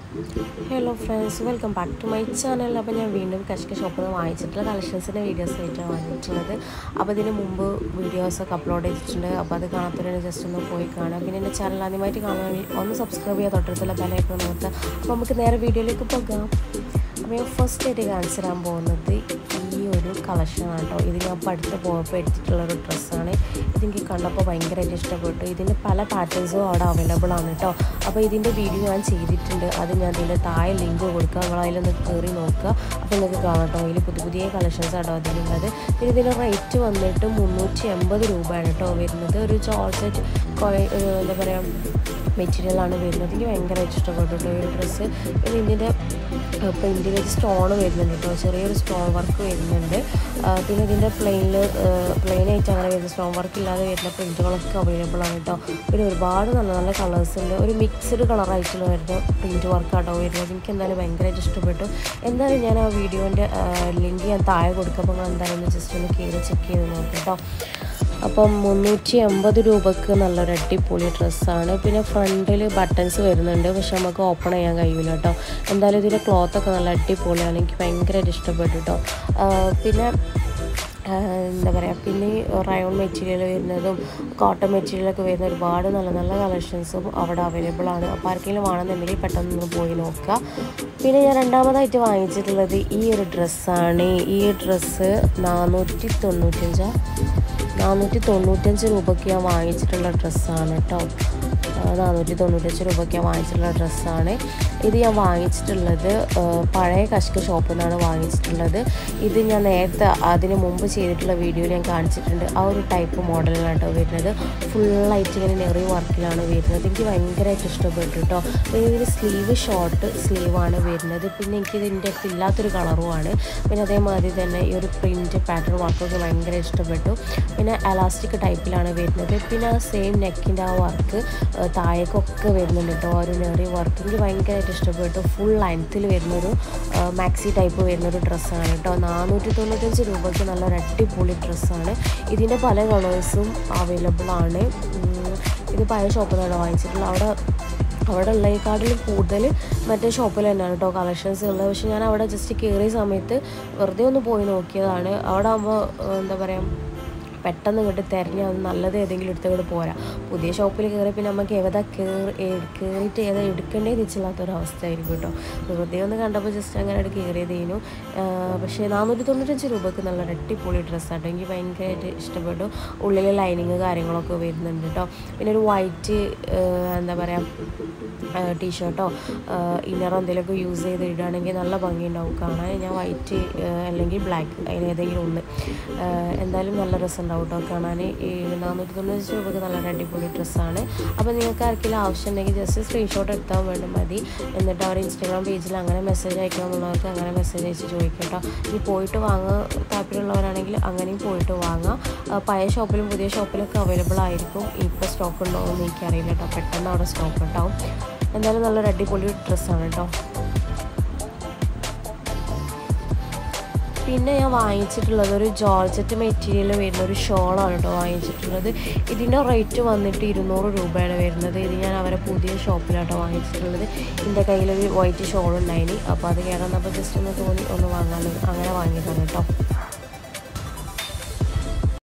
hello friends welcome back to my channel അപ്പോൾ ഞാൻ വീണ്ടും കഷ്ക ഷോപ്പിൽ നിന്ന് വാങ്ങിച്ചിട്ടുള്ള കളക്ഷൻസിൻ്റെ വീഡിയോസ് ആയിട്ടാണ് വന്നിട്ടുള്ളത് അപ്പോൾ ഇതിന് മുമ്പ് വീഡിയോസൊക്കെ അപ്ലോഡ് ചെയ്തിട്ടുണ്ട് അപ്പോൾ അത് കാണാത്തവരെ ജസ്റ്റ് ഒന്ന് പോയി കാണാം പിന്നെ എൻ്റെ ചാനൽ ആദ്യമായിട്ട് കാണുകയാണെങ്കിൽ ഒന്ന് സബ്സ്ക്രൈബ് ചെയ്യാൻ തൊട്ടടുത്തുള്ള ബെലൈക്കൺ നോക്കുക അപ്പോൾ നമുക്ക് നേരെ വീഡിയോയിലേക്ക് പോകാം അപ്പോൾ ഞാൻ ഫസ്റ്റ് ആയിട്ട് കാണിച്ചു തരാൻ പോകുന്നത് ഈ ഒരു കളക്ഷനാണ് കേട്ടോ ഇത് ഞാൻ ഇപ്പോൾ അടുത്ത് പോയപ്പോൾ എടുത്തിട്ടുള്ള ഒരു ഡ്രസ്സാണ് ഇതെനിക്ക് കണ്ടപ്പോൾ ഭയങ്കരമായിട്ട് ഇഷ്ടപ്പെട്ടു ഇതിൻ്റെ പല പാറ്റേൺസും അവിടെ അവൈലബിൾ ആണ് കേട്ടോ അപ്പോൾ ഇതിൻ്റെ വീഡിയോ ഞാൻ ചെയ്തിട്ടുണ്ട് അത് ഞാൻ ഇതിൻ്റെ താഴെ ലിങ്ക് കൊടുക്കുക നിങ്ങൾ അതിലൊന്ന് കയറി നോക്കുക അപ്പോൾ നിങ്ങൾക്ക് കാണാം കേട്ടോ അതിൽ പുതിയ പുതിയ കളക്ഷൻസ് ആട്ടോ അതിലുള്ളത് പിന്നെ ഇതിൻ്റെ റേറ്റ് വന്നിട്ട് മുന്നൂറ്റി എൺപത് രൂപയാണ് കേട്ടോ വരുന്നത് ഒരു ജോർജറ്റ് എന്താ പറയുക മെറ്റീരിയലാണ് വരുന്നത് എനിക്ക് ഭയങ്കരമായിട്ട് ഇഷ്ടപ്പെട്ടു കേട്ടോ ഈ ഒരു ഡ്രസ്സ് പിന്നെ ഇതിൻ്റെ പ്രിൻറ്റിൽ ഒരു സ്റ്റോൺ വരുന്നുണ്ട് കേട്ടോ ചെറിയൊരു സ്റ്റോൺ വർക്ക് വരുന്നുണ്ട് ആ, പിന്നെ ഇതിൻ്റെ പ്ലെയിനിൽ പ്ലെയിനായിട്ട് അങ്ങനെ വരുന്ന സ്റ്റോൺ വർക്ക് ഇല്ലാതെ വരുന്ന പ്രിൻറ്റുകളൊക്കെ അവൈലബിൾ ആണ് കേട്ടോ പിന്നെ ഒരുപാട് നല്ല നല്ല കളേഴ്സ് ഉണ്ട് ഒരു മിക്സ്ഡ് കളറായിട്ടുള്ള വരുന്ന പ്രിൻറ്റ് വർക്കാട്ടോ വരുന്നത് എനിക്ക് എന്തായാലും ഭയങ്കരമായിട്ട് ഇഷ്ടപ്പെട്ടു എന്തായാലും ഞാൻ ആ വീഡിയോൻ്റെ ലിങ്ക് ഞാൻ താഴെ കൊടുക്കുക അപ്പോൾ നിങ്ങൾ എന്തായാലും ഒന്ന് ജസ്റ്റ് ഒന്ന് കയറി ചെക്ക് ചെയ്ത് നോക്കാം കേട്ടോ അപ്പം മുന്നൂറ്റി അമ്പത് രൂപക്ക് നല്ലൊരു അടിപൊളി ഡ്രസ്സാണ് പിന്നെ ഫ്രണ്ടിൽ ബട്ടൺസ് വരുന്നുണ്ട് പക്ഷെ നമുക്ക് ഓപ്പൺ ചെയ്യാൻ കഴിയില്ല കേട്ടോ എന്തായാലും ഇതിൻ്റെ ക്ലോത്തൊക്കെ നല്ല അടിപൊളിയാണ് എനിക്ക് ഭയങ്കരമായിട്ട് ഇഷ്ടപ്പെട്ടു കേട്ടോ ആ, പിന്നെ ആ, എന്താ പറയുക പിന്നെ ഈ റയോൺ മെറ്റീരിയൽ വരുന്നതും കോട്ടൺ മെറ്റീരിയലൊക്കെ വരുന്ന ഒരുപാട് നല്ല നല്ല കളക്ഷൻസും അവിടെ അവൈലബിൾ ആണ് അപ്പോൾ ആർക്കെങ്കിലും വേണമെന്നുണ്ടെങ്കിൽ പെട്ടെന്ന് ഒന്ന് പോയി നോക്കുക പിന്നെ ഞാൻ രണ്ടാമതായിട്ട് വാങ്ങിച്ചിട്ടുള്ളത് ഈ ഒരു ഡ്രസ്സാണ് ഈ ഡ്രസ്സ് നാനൂറ്റി തൊണ്ണൂറ്റഞ്ച് നാനൂറ്റി തൊണ്ണൂറ്റഞ്ച് രൂപയ്ക്ക് ഞാൻ വാങ്ങിച്ചിട്ടുള്ള ഡ്രസ്സാണ് കേട്ടോ ആ, നാനൂറ്റി തൊണ്ണൂറ്റഞ്ച് രൂപയ്ക്ക് ഞാൻ വാങ്ങിച്ചിട്ടുള്ള ഡ്രസ്സാണ് ഇത് ഞാൻ വാങ്ങിച്ചിട്ടുള്ളത് ആ, പഴയ കഷ്ക ഷോപ്പിൽ നിന്നാണ് വാങ്ങിച്ചിട്ടുള്ളത് ഇത് ഞാൻ നേരത്തെ അതിന് മുമ്പ് ചെയ്തിട്ടുള്ള വീഡിയോ ഞാൻ കാണിച്ചിട്ടുണ്ട് ആ ഒരു ടൈപ്പ് മോഡലാണ് കേട്ടോ വരുന്നത് ഫുള്ളായിട്ട് ഇങ്ങനെ നെറി വർക്കിലാണ് വരുന്നത് എനിക്ക് ഭയങ്കരമായിട്ട് ഇഷ്ടപ്പെട്ടു കേട്ടോ പിന്നെ ഇതിന് സ്ലീവ് ഷോർട്ട് സ്ലീവാണ് വരുന്നത് പിന്നെ എനിക്ക് ഇതിൻ്റെ ഇല്ലാത്തൊരു കളറുമാണ് പിന്നെ അതേമാതിരി തന്നെ ഈ ഒരു പ്രിൻറ്റ് പാറ്റേൺ വർക്കൊക്കെ ഭയങ്കര ഇഷ്ടപ്പെട്ടു പിന്നെ അലാസ്റ്റിക് ടൈപ്പിലാണ് വരുന്നത് പിന്നെ ആ സെയിം നെക്കിൻ്റെ ആ വർക്ക് താഴേക്കൊക്കെ വരുന്നുണ്ട് കേട്ടോ ആ ഒരു നെറി വർക്ക് എനിക്ക് ഭയങ്കരമായിട്ട് ഇഷ്ടപ്പെട്ടു ഫുൾ ലെങ്ത്തിൽ വരുന്നൊരു മാക്സി ടൈപ്പ് വരുന്നൊരു ഡ്രസ്സാണ് കേട്ടോ നാനൂറ്റി തൊണ്ണൂറ്റഞ്ച് രൂപയ്ക്ക് നല്ലൊരു അടിപൊളി ഡ്രസ്സാണ് ഇതിൻ്റെ പല കളേഴ്സും അവൈലബിൾ ആണ് ഉം, ഇത് പഴയ ഷോപ്പിൽ നിന്നാണ് വാങ്ങിച്ചിട്ടുള്ളത് അവിടെ അവിടെ ഉള്ളതിനെക്കാട്ടിലും കൂടുതൽ മറ്റേ ഷോപ്പിൽ തന്നെയാണ് കേട്ടോ കളക്ഷൻസ് ഉള്ളത് പക്ഷെ ഞാൻ അവിടെ ജസ്റ്റ് കയറിയ സമയത്ത് വെറുതെ ഒന്ന് പോയി നോക്കിയതാണ് അവിടെ ആകുമ്പോൾ എന്താ പറയുക പെട്ടെന്ന് ഇങ്ങോട്ട് തിരഞ്ഞ് അത് നല്ലത് ഏതെങ്കിലും എടുത്ത് ഇങ്ങോട്ട് പോരാ പുതിയ ഷോപ്പിൽ കയറി പിന്നെ നമുക്ക് ഏതാ കയറി കയറിയിട്ട് ഏതാ എടുക്കേണ്ടതെന്ന് വെച്ചില്ലാത്തൊരവസ്ഥ ആയിരിക്കും കേട്ടോ വെറുതെ ഒന്ന് കണ്ടപ്പോൾ ജസ്റ്റ് അങ്ങനെ അവിടെ കയറിയതേനു പക്ഷേ നാനൂറ്റി തൊണ്ണൂറ്റഞ്ച് രൂപയ്ക്ക് നല്ല അടിപൊളി ഡ്രസ്സാട്ടോ എനിക്ക് ഭയങ്കരമായിട്ട് ഇഷ്ടപ്പെട്ടു ഉള്ളിൽ ലൈനിങ് കാര്യങ്ങളൊക്കെ വരുന്നുണ്ട് കേട്ടോ പിന്നെ ഒരു വൈറ്റ് എന്താ പറയുക ടീഷർട്ടോ ഇന്നറോ എന്തെങ്കിലുമൊക്കെ യൂസ് ചെയ്ത് ഇടുകയാണെങ്കിൽ നല്ല ഭംഗിയുണ്ടാവും കാണാൻ ഞാൻ വൈറ്റ് അല്ലെങ്കിൽ ബ്ലാക്ക് അതിന് ഏതെങ്കിലും ഒന്ന് ആ, എന്തായാലും നല്ല രസമുണ്ടാവും കേട്ടോ കാണാൻ ഈ നാനൂറ്റി തൊണ്ണൂറ്റി രൂപയ്ക്ക് നല്ല അടിപൊളി ഡ്രസ്സാണ് അപ്പോൾ നിങ്ങൾക്ക് ആർക്കെങ്കിലും ആവശ്യം ഉണ്ടെങ്കിൽ ജസ്റ്റ് സ്ക്രീൻഷോട്ട് എടുത്താൽ വേണ്ടി മതി എന്നിട്ട് അവർ ഇൻസ്റ്റാഗ്രാം പേജിൽ അങ്ങനെ മെസ്സേജ് അയക്കണമെന്നുള്ളവർക്ക് അങ്ങനെ മെസ്സേജ് അയച്ച് ചോദിക്കാം കേട്ടോ ഇനി പോയിട്ട് വാങ്ങാൻ താല്പര്യമുള്ളവരാണെങ്കിൽ അങ്ങനെയും പോയിട്ട് വാങ്ങാം ആ, പഴയ ഷോപ്പിലും പുതിയ ഷോപ്പിലൊക്കെ അവൈലബിൾ ആയിരിക്കും ഇപ്പോൾ സ്റ്റോക്ക് ഉണ്ടോ എന്ന് എനിക്കറിയില്ല കേട്ടോ പെട്ടെന്ന് അവിടെ സ്റ്റോക്ക് ഉണ്ടാവും എന്തായാലും നല്ലൊരു അടിപൊളി ഡ്രസ്സാണ് കേട്ടോ പിന്നെ ഞാൻ വാങ്ങിച്ചിട്ടുള്ളത് ഒരു ജോർജറ്റ് മെറ്റീരിയൽ വരുന്ന ഒരു ഷോളാണ് കേട്ടോ വാങ്ങിച്ചിട്ടുള്ളത് ഇതിൻ്റെ റേറ്റ് വന്നിട്ട് ഇരുന്നൂറ് രൂപയാണ് വരുന്നത് ഇത് ഞാൻ അവരെ പുതിയ ഷോപ്പിലാട്ടോ വാങ്ങിച്ചിട്ടുള്ളത് എൻ്റെ കയ്യിലൊരു വൈറ്റ് ഷോൾ ഉണ്ടായിനി അപ്പോൾ അത് കയറുന്നപ്പോൾ ജസ്റ്റ് ഒന്ന് തോന്നി ഒന്ന് വാങ്ങാമല്ലോ അങ്ങനെ വാങ്ങിയതാണ് കേട്ടോ